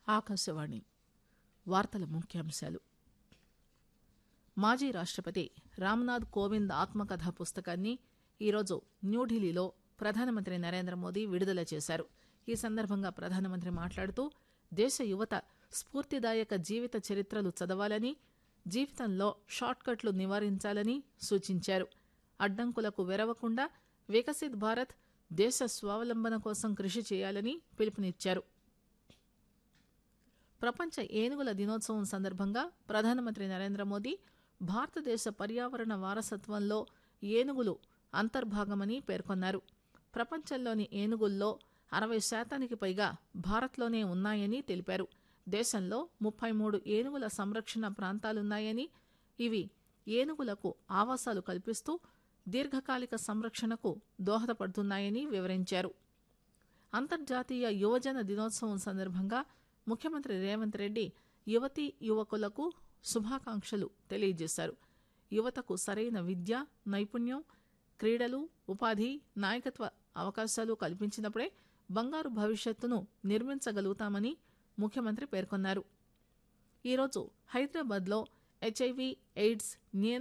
ఆకాశవాణి వార్తల ముఖ్యాంశాలు మాజీ రాష్టపతి రామ్నాథ్ కోవింద్ ఆత్మకథ పుస్తకాన్ని ఈరోజు న్యూఢిల్లీలో ప్రధానమంత్రి నరేంద్ర మోదీ విడుదల చేశారు ఈ సందర్భంగా ప్రధానమంత్రి మాట్లాడుతూ దేశ యువత స్ఫూర్తిదాయక జీవిత చరిత్రలు చదవాలని జీవితంలో షార్ట్ కట్లు నివారించాలని సూచించారు అడ్డంకులకు వెరవకుండా వికసిత్ భారత్ దేశ స్వావలంబన కోసం కృషి చేయాలని పిలుపునిచ్చారు ప్రపంచ ఏనుగుల దినోత్సవం సందర్భంగా ప్రధానమంత్రి నరేంద్ర మోదీ భారతదేశ పర్యావరణ వారసత్వంలో ఏనుగులు అంతర్భాగమని పేర్కొన్నారు ప్రపంచంలోని ఏనుగుల్లో అరవై శాతానికి పైగా భారత్లోనే ఉన్నాయని తెలిపారు దేశంలో ముప్పై మూడు ఏనుగుల సంరక్షణ ప్రాంతాలున్నాయని ఇవి ఏనుగులకు ఆవాసాలు కల్పిస్తూ దీర్ఘకాలిక సంరక్షణకు దోహదపడుతున్నాయని వివరించారు అంతర్జాతీయ యువజన దినోత్సవం సందర్భంగా ముఖ్యమంత్రి రేవంత్ రెడ్డి యువతీ యువకులకు శుభాకాంక్షలు తెలియజేశారు యువతకు సరైన విద్య నైపుణ్యం క్రీడలు ఉపాధి నాయకత్వ అవకాశాలు కల్పించినప్పుడే బంగారు భవిష్యత్తును నిర్మించగలుగుతామని ముఖ్యమంత్రి పేర్కొన్నారు ఈరోజు హైదరాబాద్లో హెచ్ఐవి ఎయిడ్స్ నియంత్రణ